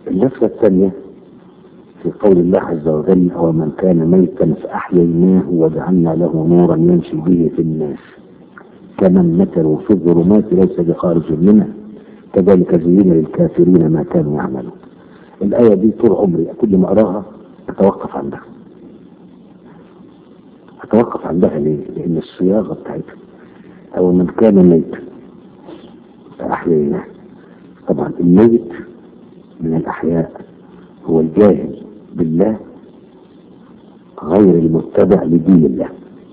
اللفظة الثانية في قول الله عز وجل ومن كان ميتا فأحييناه وجعلنا له نورا يمشي به في الناس كمن مثلوا في الظلمات ليس بخارج منها كذلك زين للكافرين ما كانوا يعملون الآية دي طول عمري كل ما أراها أتوقف عندها أتوقف عندها ليه؟ لأن الصياغة بتاعتها أو من كان ميتا فأحييناه طبعا الميت من الأحياء هو الجاهل بالله غير المتبع لدين الله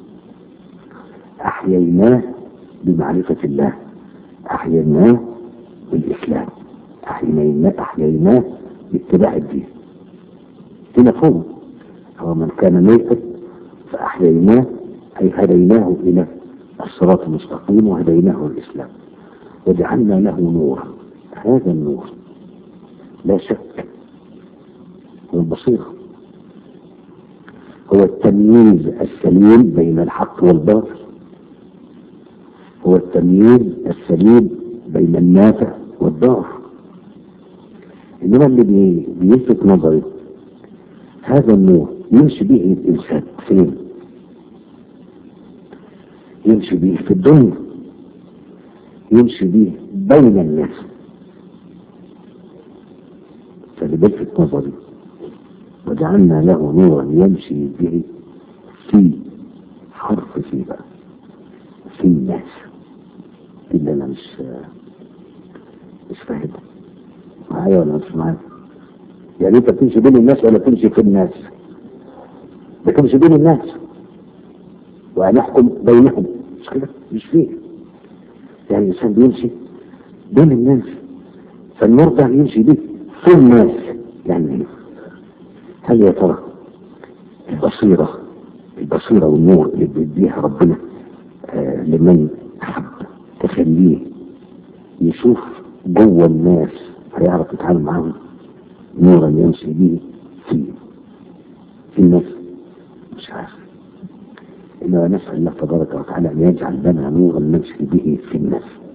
أحييناه بمعرفة الله أحييناه بالإسلام أحييناه أحييناه باتباع الدين دي مفهوم هو من كان ميتا فأحييناه أي هديناه إلى الصراط المستقيم وهديناه الإسلام وجعلنا له نورا هذا النور لا شك هو البصيرة هو التمييز السليم بين الحق والباطل هو التمييز السليم بين النافع والضار انما اللي بي- بيلفت نظري هذا النور يمشي به الانسان فين يمشي به في الدنيا يمشي به بين الناس فاللي بيلفت نظري وجعلنا له نورا يمشي به في حرف في بقى في الناس اللي انا مش مش فاهم معايا ولا مش معايا يعني انت بتمشي بين الناس ولا تمشي في الناس بتمشي بين الناس وهنحكم بينهم مش كده مش فيه يعني الانسان بيمشي بين الناس فالنور ده يمشي به في الناس يعني ايه هل يا ترى البصيرة البصيرة والنور اللي بيديها ربنا آه لمن أحب تخليه يشوف جوه الناس هيعرف يتعامل معاهم نورا يمشي به في في الناس مش عارف إنما نسأل الله تبارك وتعالى أن يجعل لنا نورا نمشي به في الناس